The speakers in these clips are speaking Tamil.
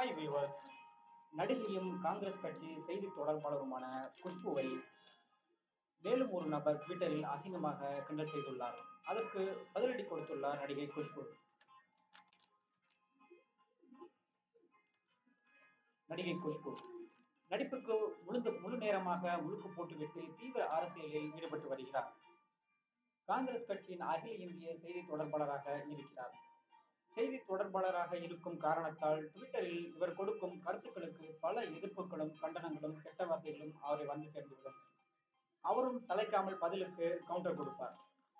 ஹாய் வியூவர்ஸ் நடிகையும் காங்கிரஸ் கட்சி செய்தி தொடர்பாளருமான குஷ்புவை மேலும் ஒரு நபர் ட்விட்டரில் அசிங்கமாக கிண்டல் செய்துள்ளார் அதற்கு பதிலடி கொடுத்துள்ளார் நடிகை குஷ்பு நடிகை குஷ்பு நடிப்புக்கு முழு முழு நேரமாக முழுக்கு போட்டுவிட்டு தீவிர அரசியலில் ஈடுபட்டு வருகிறார் காங்கிரஸ் கட்சியின் அகில இந்திய செய்தி தொடர்பாளராக இருக்கிறார் செய்தி தொடர்பாளராக இருக்கும் காரணத்தால் ட்விட்டரில் இவர் கொடுக்கும் கருத்துக்களுக்கு பல எதிர்ப்புகளும் கண்டனங்களும் கெட்ட வார்த்தைகளும் அவரை வந்து சேர்ந்துவிடும் அவரும் சளைக்காமல் பதிலுக்கு கவுண்டர் கொடுப்பார்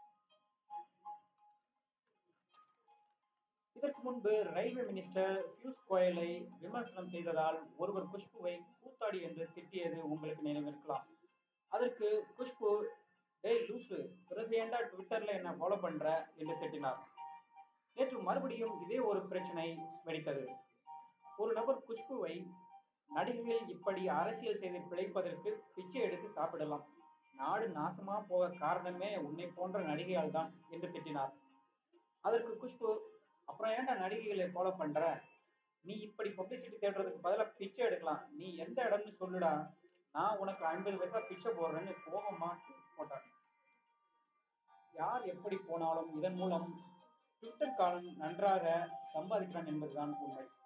இதற்கு முன்பு ரயில்வே மினிஸ்டர் பியூஷ் கோயலை விமர்சனம் செய்ததால் ஒருவர் குஷ்புவை கூத்தாடி என்று திட்டியது உங்களுக்கு நினைவிருக்கலாம் அதற்கு குஷ்பு டேய் லூசு பிறகு ஏண்டா ட்விட்டர்ல என்ன ஃபாலோ பண்ற என்று திட்டினார் நேற்று மறுபடியும் இதே ஒரு பிரச்சனை வெடித்தது ஒரு நபர் குஷ்புவை நடிகைகள் இப்படி அரசியல் செய்து பிழைப்பதற்கு பிச்சை எடுத்து சாப்பிடலாம் நாடு நாசமா போக காரணமே உன்னை போன்ற நடிகையால் தான் என்று திட்டினார் அதற்கு குஷ்பு அப்புறம் ஏன்டா நடிகைகளை ஃபாலோ பண்ற நீ இப்படி பப்ளிசிட்டி தேடுறதுக்கு பதிலாக பிச்சை எடுக்கலாம் நீ எந்த இடம்னு சொல்லுடா நான் உனக்கு ஐம்பது பைசா பிச்சை போடுறேன்னு கோபமா போட்டார் யார் எப்படி போனாலும் இதன் மூலம் ட்விட்டர் காலம் நன்றாக சம்பாதிக்கிறான் என்பதுதான் உண்மை